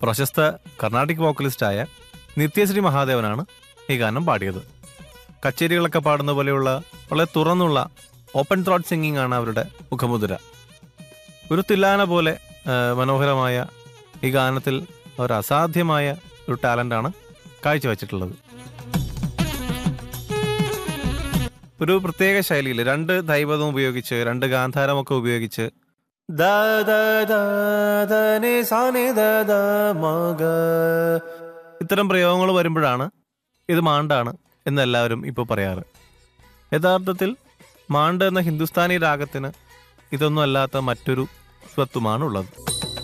പ്രശസ്ത കർണാട്ടിക് വോക്കലിസ്റ്റായ നിത്യശ്രീ മഹാദേവനാണ് ഈ ഗാനം പാടിയത് കച്ചേരികളൊക്കെ പാടുന്ന പോലെയുള്ള വളരെ തുറന്നുള്ള ഓപ്പൺ ത്രോട്ട് സിംഗിങ് ആണ് അവരുടെ മുഖമുദ്ര ഒരു തില്ലാന പോലെ ആ, മനോഹരമായ ഈ ഗാനത്തിൽ ഒരു അസാധ്യമായ ഒരു ടാലൻ്റാണ് കാഴ്ചവെച്ചിട്ടുള്ളത് ഒരു പ്രത്യേക ശൈലിയിൽ രണ്ട് ദൈവതം ഉപയോഗിച്ച് രണ്ട് ഗാന്ധാരമൊക്കെ ഉപയോഗിച്ച് ദ ദ ദ ദ നി സ നി ദ ദ മ ഗ. ഇത്തരം പ്രയോഗങ്ങൾ വരുമ്പോഴാണ് ഇത് മാണ്ടാണ് എന്ന് എല്ലാവരും ഇപ്പോൾ പറയാറ് യഥാർത്ഥത്തിൽ മാണ്ട് എന്ന ഹിന്ദുസ്ഥാനി രാഗത്തിന് ഇതൊന്നും അല്ലാത്ത മറ്റൊരു സ്വത്വമാണ് ഉള്ളത്